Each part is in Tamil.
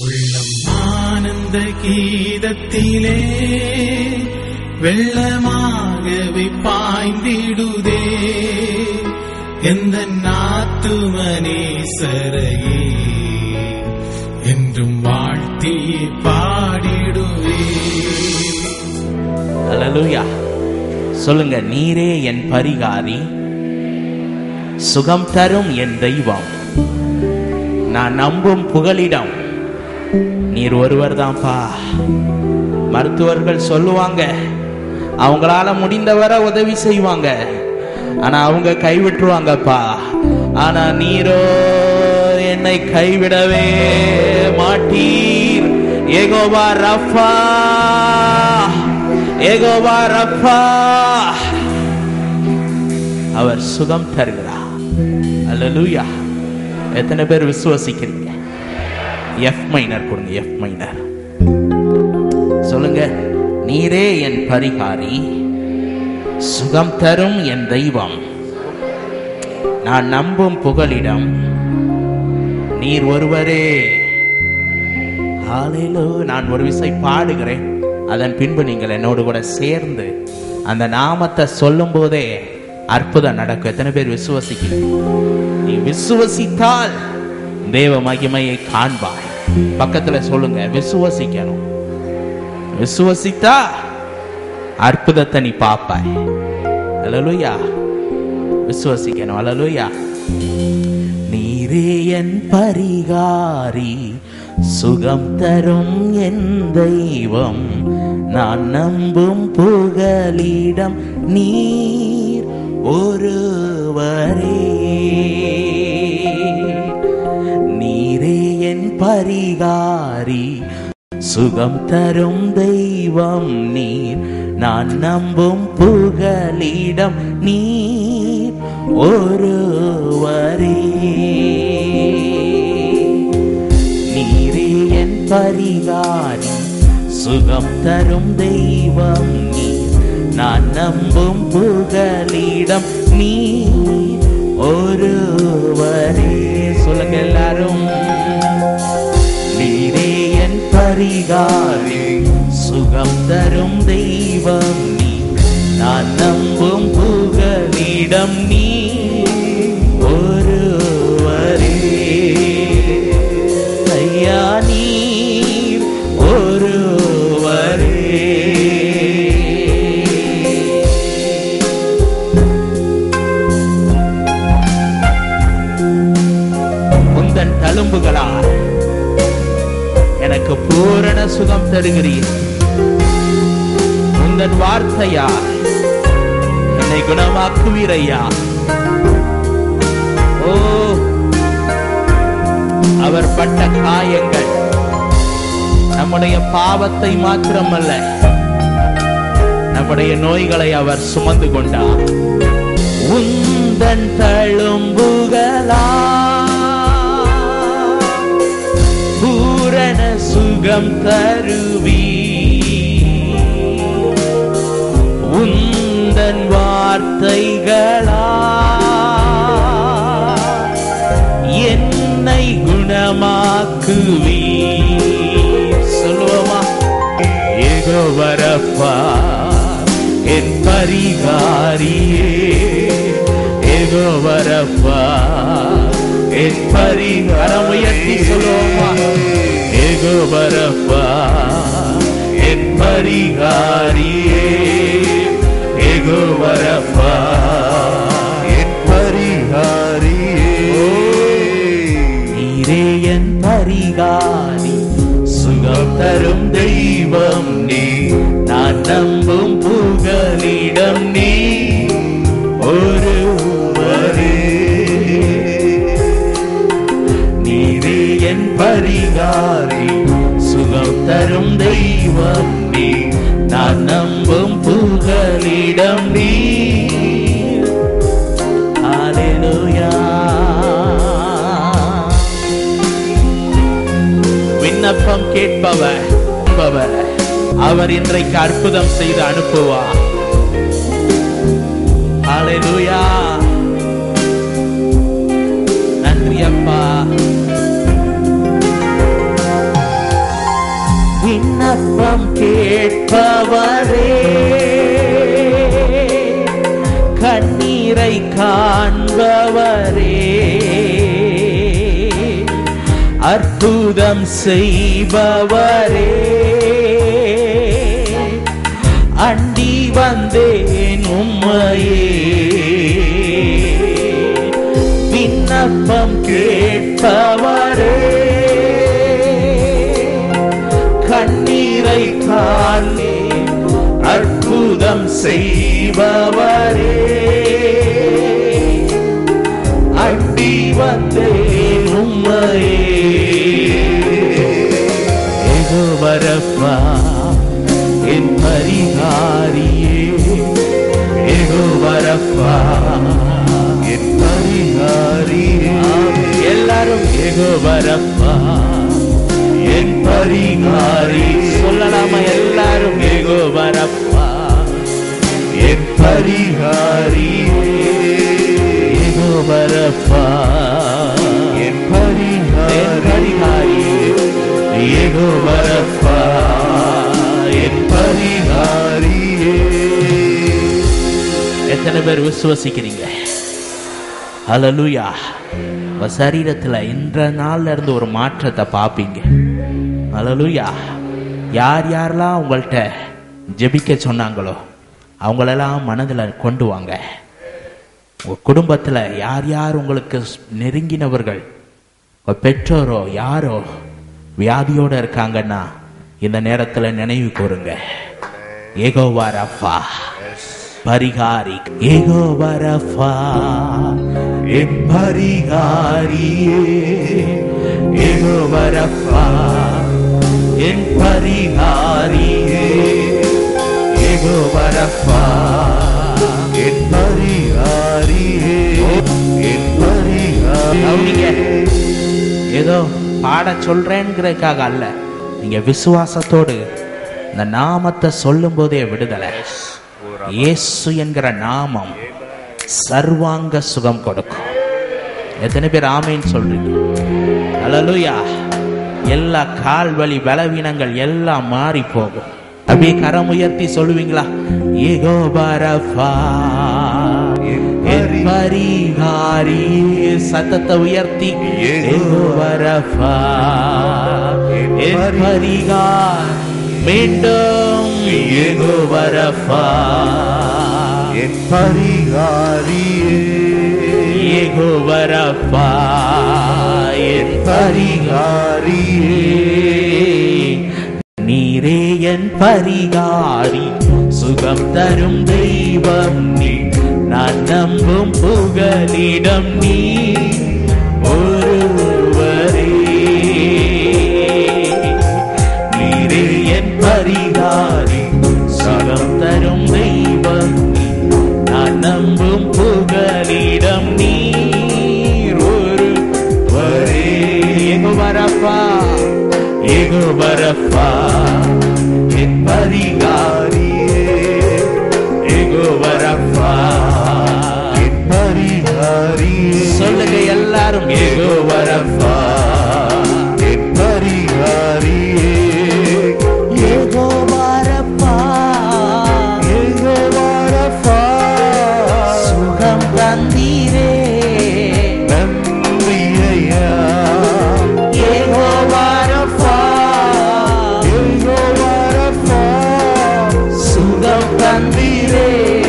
உள்ளம் ஆனந்த கீதத்திலே வெள்ளமாகவே பாய்ந்திடுதே எந்த நாத்துமனேசரையே என்றும் வாழ்த்தி பாடிடுவே அல்லேலூயா சொல்லுங்க நீரே என் பரிகாரி சுகம் தரும் என் தெய்வம் நான் நம்பும் புகலிடம் நீர் ஒருவர் தான்ப்பா மருத்துவர்கள் சொல்லுவாங்க அவங்களால முடிந்தவரை உதவி செய்வாங்க ஆனா அவங்க கைவிட்டுருவாங்கப்பா ஆனா நீரோ என்னை கைவிடவே மாட்டீர் ஏகோபா ரஃபா ஏகோபா ரஃபா அவர் சுகம் தருகிறார் அல்லேலூயா எத்தனை பேர் விசுவசிக்கிறீங்க எஃப் மைனர் கொடுங்க எஃப் மைனர் சொல்லுங்க நீரே என் பரிகாரி சுகம் தரும் என் தெய்வம் நான் நம்பும் புகலிடம் நீர் ஒருவரே ஹalleluya நான் ஒரு விசை பாடுகிறேன் அதன் பின்பு நீங்கள் என்னோடு கூட சேர்ந்து அந்த நாமத்தை சொல்லும் போதே அற்புதம் நடக்கும் எத்தனை பேர் விசுவசிக்கிறீங்க நீ விசுவசித்தால் தேவ மகிமையை காண்பாய் பக்கத்துல சொல்லுங்க விசுவசிக்கணும் விசுவசித்தா அற்புதத்தை நீ பார்ப்பாய் அல்லேலூயா விசுவசிக்கணும் அல்லேலூயா நீரே என் பரிகாரி சுகம் தரும் என் தெய்வம் நான் நம்பும் புகலிடம் நீர் ஒருவரே நீரே என் பரிகாரி சுகம் தரும் தெய்வம் நீர் நான் நம்பும் புகலிடம் நீர் ஒருவரே நீரே என் பரிகாரி சுகம் தரும் தெய்வம் நீர் நான் நம்பும் புகலிடம் நீர் ஒருவரே சொல்லுங்க எல்லாரும் நீரே என் பரிகாரி சுகம் தரும் தெய்வம் நீ நான் நம்பும் புகலிடம் நீ ஒருவரே ஐயா நீர் ஒருவரே உந்தன் தழும்புகளால் எனக்கு பூரண சுகம் தருகிறீர் உந்தன் வார்த்தையா என்னை குணமாக்குவீரையா ஓ அவர் பட்ட காயங்கள் நம்முடைய பாவத்தை மாத்திரமல்ல நம்முடைய நோய்களை அவர் சுமந்து கொண்டார் உந்தன் தழும்புகளா பூரண சுகம் தருவி உந்தன் வார்த்தைகளா என்னை குணமாக்குவி சொல்லுவோமா ஏகோ வரப்பா என் பரிகாரியே ஏகோ வரப்பா என் பரிகாரம் உயர்த்தி சொல்லுவோமா ஏகோ வரப்பா என் பரிகாரியே ஏகோ வரப்பா என் பரிகாரியே நீரே என் பரிகாரி சுகம் தரும் தெய்வம் நீ நான் நம்பும் புகலிடம் நீ ஒருவரே நீரே என் பரிகாரி சுகம் தரும் தெய்வம் நீ நான் நம்பும் புகலிடம் நீ Hallelujah. விண்ணப்பம் கேட்பவர் என்பவர் அவர் இன்றைக்கு அற்புதம் செய்து அனுப்புவார் ஹalleluya நன்றி அப்பா விண்ணப்பம் கேட்பவரே கண்ணீரை காண்பவரே அற்புதம் செய்பவரே அண்டி வந்தேன் உம்மையே விண்ணப்பம் கேட்பவரே கண்ணீரை காணே அற்புதம் செய்பவரே அண்டி வந்தேன் உம்மையே ஏகோ வரப்பா என் பரிகாரியே ஏகோ வரப்பா என் பரிகாரியே எல்லாரும் ஏகோ வரப்பா என் பரிகாரி சொல்லலாமா எல்லாரும் ஏகோ வரப்பா என் பரிகாரியே ஏகோ வரப்பா என் என் பரிகாரி பரிகாரி ஏகோ வரப்பா என் பரிகாரியே எத்தனை பேர் விசுவசிக்கிறீங்க ஹalleluya உங்க சரீரத்துல இன்ற நாள்ல இருந்து ஒரு மாற்றத்தை பார்ப்பீங்க ஹalleluya யார் யாரெல்லாம் உங்கள்கிட்ட ஜெபிக்க சொன்னாங்களோ அவங்களெல்லாம் மனதில் கொண்டு வாங்க உங்க குடும்பத்துல யார் யார் உங்களுக்கு நெருங்கினவர்கள் உங்க பெற்றோரோ யாரோ வியாதியோட இருக்காங்கன்னா இந்த நேரத்துல நினைவு கூறுங்க ஏகோவா ரஃபா பரிகாரி ஏகோவா ரஃபா என் பரிகாரியே ஏகோவா ரஃபா என் பரிகாரியே ஏகோவா ரஃபா என் பரிகாரியே என் கவனிங்க. பரிகாரியே ஏதோ பாட சொல்றேங்கிறதுக்காக அல்ல நீங்க விசுவாசத்தோடு இந்த நாமத்தை சொல்லும் போதே விடுதலை இயேசு என்கிற நாமம் சர்வாங்க சுகம் கொடுக்கும் எத்தனை பேர் ஆமேன்னு சொல்றீங்க அல்லேலூயா எல்லா கால் வலி பலவீனங்கள் எல்லாம் மாறி போகும் அப்படியே கரம் உயர்த்தி சொல்லுவீங்களா ஏகோ பரஃபா என் பரிகாரி சத்தத்தை உயர்த்தி ஏகோ பரஃபா என் பரிகார் மீண்டும் ஏகோ பரஃபா என் பரிகாரியே ஏகோ பரஃபா என் பரிகாரியே நீரே என் பரிகாரி சுகம் தரும் தெய்வம் நீ நான் நம்பும் புகலிடம் நீ ஒருவரே நீரே என் பரிகாரி சுகம் தரும் தெய்வம் நீ நான் நம்பும் புகலிடம் நீர் ஒருவரே எங்கு வரப்பா எங்கு வரப்பா என் பரிகாரியே எங்கு வரப்பா என் பரிகாரியே சொல்லுங்க எல்லாரும் எங்கு வரப்பா என் பரிகாரியே எங்கோ வரப்பா எங்கோ வரப்பா சுகம் தந்தீரே நன்றி ஐயா எங்கோ வரப்பா எங்கோ வரப்பா சுகம் தந்தீரே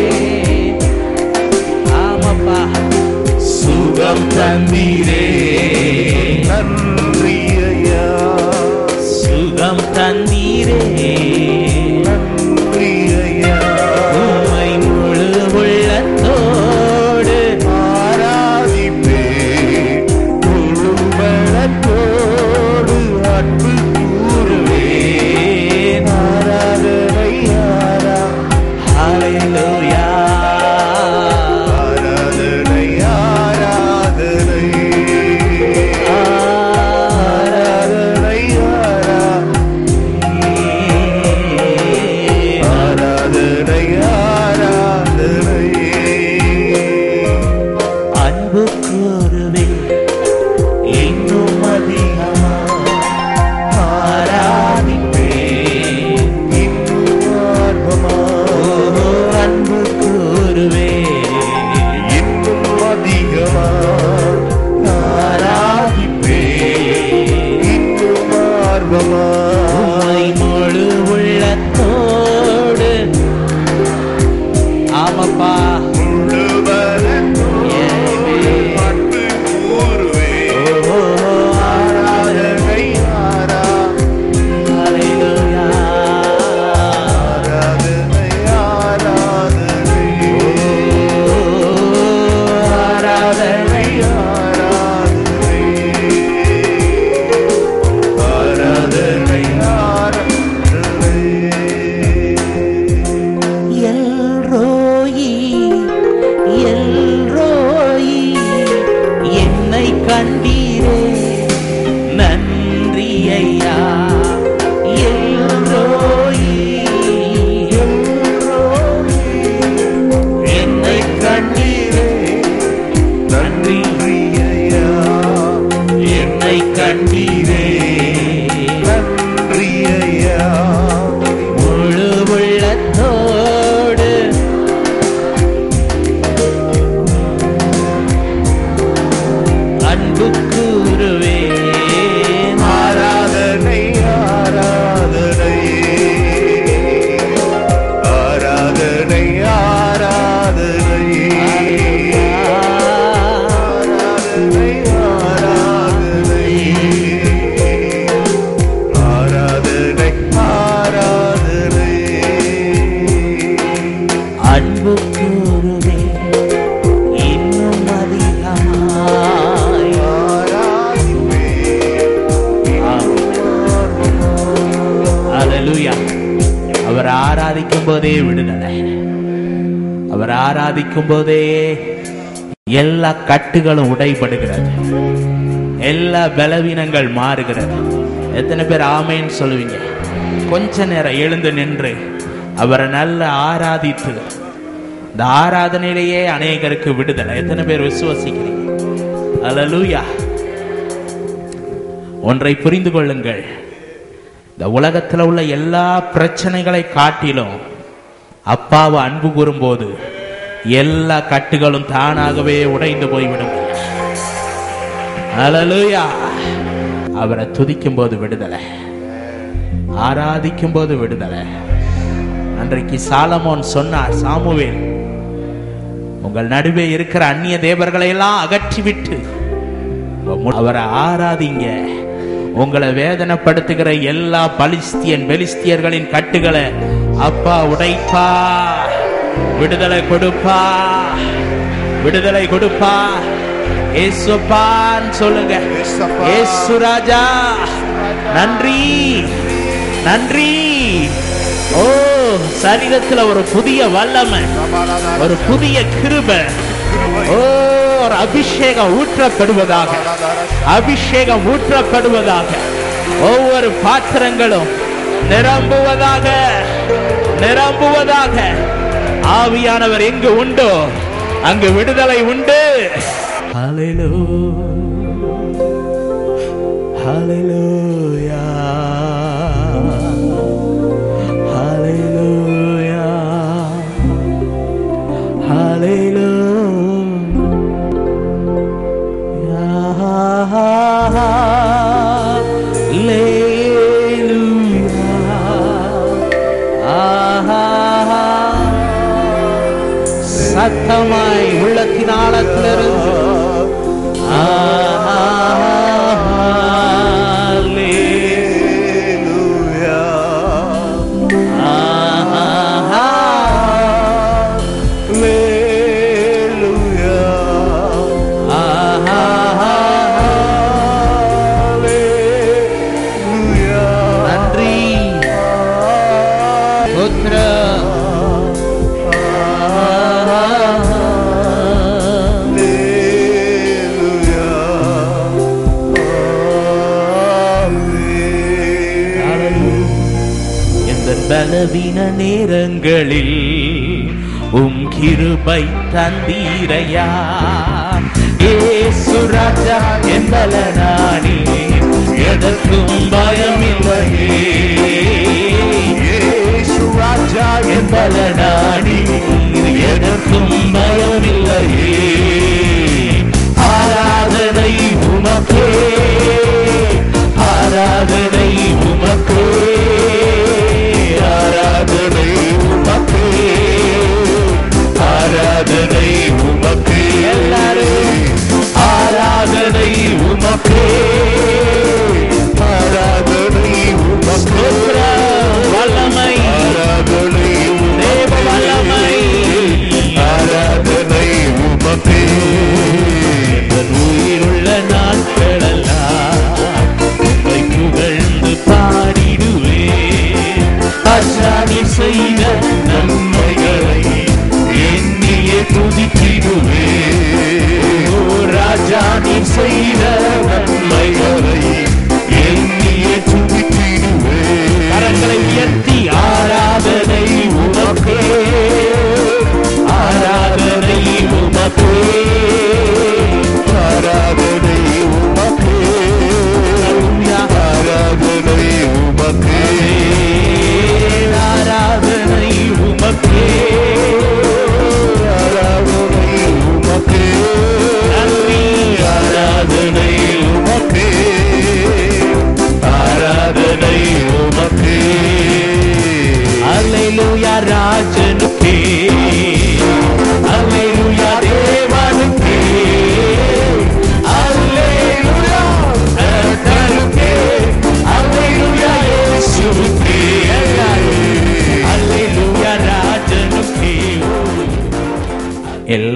ஆமாப்பா சுகம் தந்தீரே நன்றி ஐயா சுகம் தந்தீரே நன்றி ஐயா உம்மை முழு உள்ளத்தோடு ஆராதிப்பே முழு பலத்தோடு அன்பு கூறுவேன் ஆராதனை ஆரா ஹalleluya ஆராதனை ஆராதனை ஆராதனை ஆரா ஆராதனை ஆராதனை அன்பு கூறுவே இன்னும் அதிகமா ஆராதிப்பே கண்டீரே நன்றி ஐயா முழு உள்ளத்தோடு அன்பு கூறுவே ஆராதனை ஆராதனை ஆராதனை ஆராதனை ஆராதனை ஆராதனை ஆராதனை ஆராதனை அன்பு கூறுவே இன்னும் அதிகமாய் ஆராதிப்பே அல்லேலூயா அவர் ஆராதிக்கும் போதே விடுதலை அவர் ஆராதிக்கும் போதே எல்லா கட்டுகளும் உடைபடுகிறது எல்லா பலவீனங்கள் மாறுகிறது எத்தனை பேர் ஆமைன்னு சொல்லுவீங்க கொஞ்ச நேரம் எழுந்து நின்று அவரை நல்லா ஆராதித்து இந்த ஆராதனையிலேயே அநேகருக்கு விடுதலை எத்தனை பேர் விசுவசிக்கிறீங்க அல்லேலூயா ஒன்றை புரிந்து கொள்ளுங்கள் இந்த உலகத்தில் உள்ள எல்லா பிரச்சனைகளை காட்டிலும் அப்பாவை அன்பு கூறும்போது எல்லா கட்டுகளும் தானாகவே உடைந்து போய்விடும் அல்லேலூயா அவரை துதிக்கும் போது விடுதலை ஆராதிக்கும் போது விடுதலை அன்றைக்கு சாலமோன் சொன்னார் சாமுவேல் உங்கள் நடுவே இருக்கிற அந்நிய தேவர்களை எல்லாம் அகற்றிவிட்டு அவரை ஆராதிங்க உங்களை வேதனைப்படுத்துகிற எல்லா பலிஸ்தியன் பெலிஸ்தியர்களின் கட்டுகளை அப்பா உடைப்பா விடுதலை கொடுப்பா விடுதலை கொடுப்பா ஏசுப்பான்னு சொல்லுங்க ஏசப்பா. ஏசு ராஜா நன்றி நன்றி ஓ சரீரத்துல ஒரு புதிய வல்லமை ஒரு புதிய கிருபை ஓ ஒரு அபிஷேகம் ஊற்றப்படுவதாக அபிஷேகம் ஊற்றப்படுவதாக ஒவ்வொரு பாத்திரங்களும் நிரம்புவதாக நிரம்புவதாக ஆவியானவர் எங்கு உண்டோ அங்கு விடுதலை உண்டு Hallelujah. Hallelujah. Hallelujah. சத்தமாய் உள்ளத்தின் ஆழத்திலிருந்து நன்றி புத்திர இந்த பலவீன நேரங்களில் உம் கிருபை தந்தீரையா ஏசு ராஜா என்பலனானி எதற்கும் பயமில்லையே என்பலனானி எதற்கும் பயமில்லையே ஆராதனை உமக்கே ஆராதனை உமக்கே ஆராதனை உமக்கே ஆராதனை உமக்கே எல்லாரும் ஆராதனை உமக்கே ஸ்தோத்திரம், வல்லமை தேவ வல்லமை ஆராதனை உமக்கே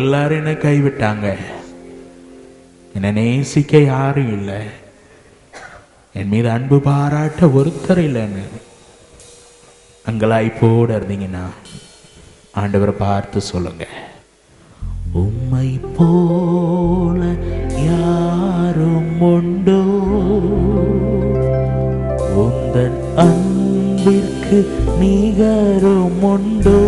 எல்லாரும் என்ன கைவிட்டாங்க என்னை நேசிக்க யாரும் இல்லை என் மீது அன்பு பாராட்ட ஒருத்தர் இல்லைன்னு அங்கலாய்ப்போடு இருந்தீங்கன்னா ஆண்டவரை பார்த்து சொல்லுங்க உம்மை போல யாரும் உண்டோ உந்தன் அன்பிற்கு நிகரும் உண்டோ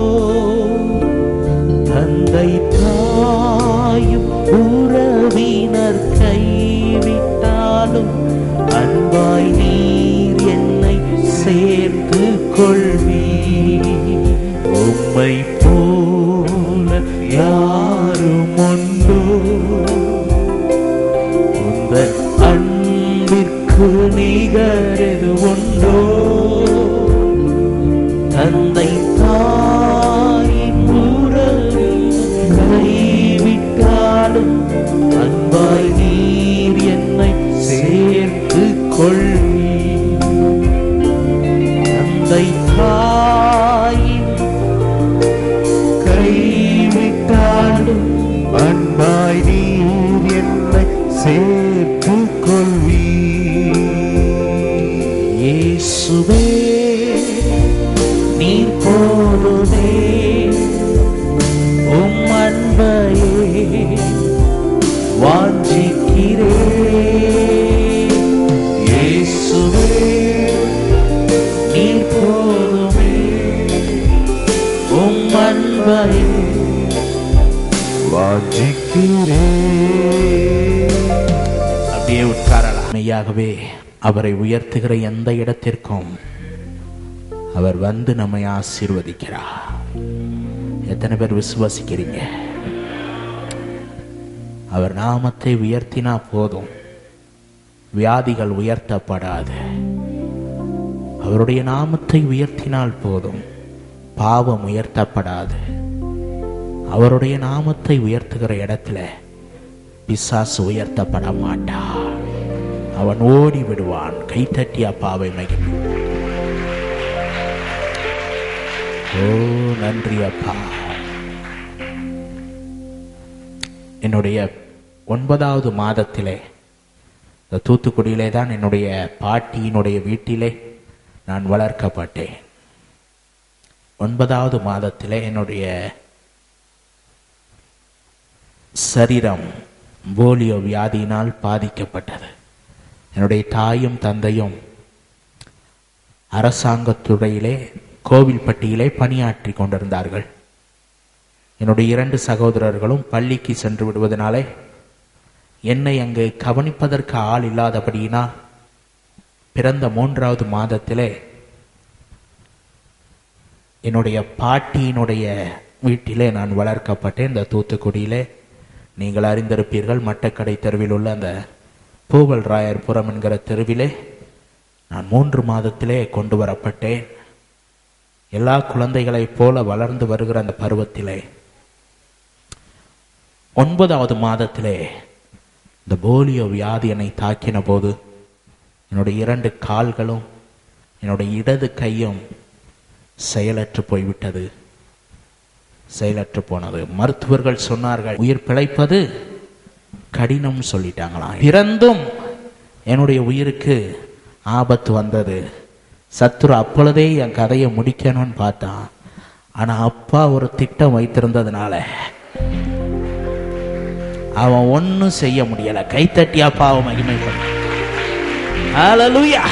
தந்தை தாயும் உறவினர் கைவிட்டாலும் அன்பாய் நீர் என்னை சேர்த்து கொள்வீ உம்மை போல யாரும் உண்டோ உந்தன் அன்பிற்கு நிகரது உண்டோ தந்தை தாயின் உறவு கைவிட்டாலும் அன்பாய் நீர் என்னை சேர்த்து கொள்வி தந்தை தாயின் கைவிட்டாலும் அன்பாய் நீர் என்னை சேர்த்து கொள்வீ இயேசுவே நீர் போதுமே உம் அன்பையே வாஞ்சிக்கிறே இயேசுவே நீர் போதுமே உம் அன்பையே வாஞ்சிக்கிறேன் அப்படியே உட்காரலாம் மெய்யாகவே அவரை உயர்த்துகிற எந்த இடத்திற்கும் அவர் வந்து நம்மை ஆசீர்வதிக்கிறார் எத்தனை பேர் விசுவாசிக்கிறீங்க அவர் நாமத்தை உயர்த்தினா போதும் வியாதிகள் உயர்த்தப்படாது அவருடைய நாமத்தை உயர்த்தினால் போதும் பாவம் உயர்த்தப்படாது அவருடைய நாமத்தை உயர்த்துகிற இடத்துல பிசாசு உயர்த்தப்பட மாட்டான் அவன் ஓடி விடுவான் கைத்தட்டி அப்பாவை மகிழ்வு ஓ நன்றி அப்பா என்னுடைய ஒன்பதாவது மாதத்திலே இந்த தூத்துக்குடியிலே தான் என்னுடைய பாட்டியினுடைய வீட்டிலே நான் வளர்க்கப்பட்டேன் ஒன்பதாவது மாதத்திலே என்னுடைய சரீரம் போலியோ வியாதியினால் பாதிக்கப்பட்டது என்னுடைய தாயும் தந்தையும் அரசாங்கத்துறையிலே கோவில்பட்டியிலே பணியாற்றி கொண்டிருந்தார்கள் என்னுடைய இரண்டு சகோதரர்களும் பள்ளிக்கு சென்று விடுவதனாலே என்னை அங்கு கவனிப்பதற்கு ஆள் இல்லாதபடியினா பிறந்த மூன்றாவது மாதத்திலே என்னுடைய பாட்டியினுடைய வீட்டிலே நான் வளர்க்கப்பட்டேன் இந்த தூத்துக்குடியிலே நீங்கள் அறிந்திருப்பீர்கள் மட்டக்கடை தெருவில் உள்ள அந்த பூவல் ராயர்புரம் என்கிற தெருவிலே நான் மூன்று மாதத்திலே கொண்டு வரப்பட்டேன் எல்லா குழந்தைகளைப் போல வளர்ந்து வருகிற அந்த பருவத்திலே ஒன்பதாவது மாதத்திலே இந்த போலியோ வியாதி என்னை தாக்கின போது என்னுடைய இரண்டு கால்களும் என்னுடைய இடது கையும் செயலற்று போய்விட்டது செயலற்று போனது மருத்துவர்கள் சொன்னார்கள் உயிர் பிழைப்பது கடினம் சொல்லிட்டாங்களாம் பிறந்தும் என்னுடைய உயிருக்கு ஆபத்து வந்தது சத்துரு அப்பொழுதே என் கதையை முடிக்கணும்னு பார்த்தான் ஆனா அப்பா ஒரு திட்டம் வைத்திருந்ததுனால அவன் ஒன்னும் செய்ய முடியல கைத்தட்டி அப்பாவை மகிமைப்படும் ஹalleluya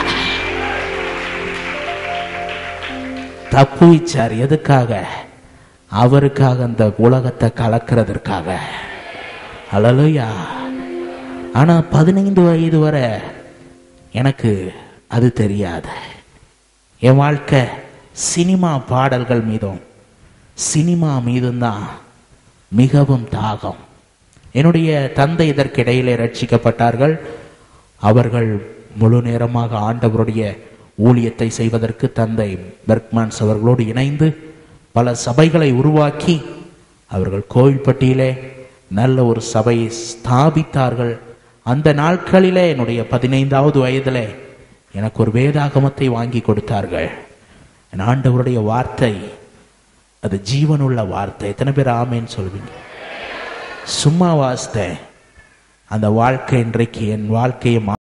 தப்புவிச்சார் எதுக்காக அவருக்காக அந்த உலகத்தை கலக்கிறதற்காக ஹalleluya ஆனா பதினைந்து வயது வரை எனக்கு அது தெரியாது என் வாழ்க்கை சினிமா பாடல்கள் மீதும் சினிமா மீதும் தான் மிகவும் தாகம் என்னுடைய தந்தை இதற்கிடையிலே ரட்சிக்கப்பட்டார்கள் அவர்கள் முழு நேரமாக ஆண்டவருடைய ஊழியத்தை செய்வதற்கு தந்தை பெர்க்மான்ஸ் அவர்களோடு இணைந்து பல சபைகளை உருவாக்கி அவர்கள் கோவில்பட்டியிலே நல்ல ஒரு சபையை ஸ்தாபித்தார்கள் அந்த நாட்களிலே என்னுடைய பதினைந்தாவது வயதிலே எனக்கு ஒரு வேதாகமத்தை வாங்கி கொடுத்தார்கள் என் ஆண்டவருடைய வார்த்தை அது ஜீவனுள்ள வார்த்தை எத்தனை பேர் ஆமேன்னு சொல்வீங்க சும்மா வாசித்தேன் அந்த வாழ்க்கை இன்றைக்கு என் வாழ்க்கையை